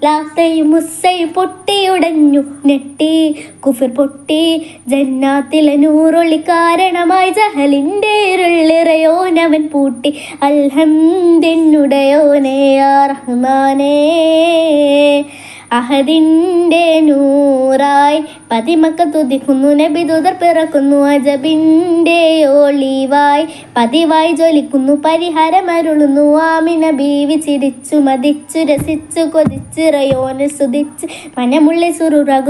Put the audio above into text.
ലാത്തയും മുസ്സയും പൊട്ടിയുടഞ്ഞു ഞെട്ടി കുഫിർ പൊട്ടി ജന്നാത്തിലെ നൂറൊളി കാരണമായി ജഹലിന്റെ ഇരുളിറയോനവൻ പൂട്ടി അൽഹംദിനുടയോനേ യാ റഹ്മാനേ അഹദിന്റെ നൂറായി പതിമക്ക തുതിക്കുന്നു നബിദൂതർ പിറക്കുന്നു അജബിന്റെ ഒളിവായി പതിവായി ജ്വലിക്കുന്നു പരിഹാരമരുളുന്നു ആമിന ബീവി ചിരിച്ചു മതിച്ചു രസിച്ചു കൊതിച്ചു റയോന് സുതിച്ച് മനമുള്ളി സുറുറകു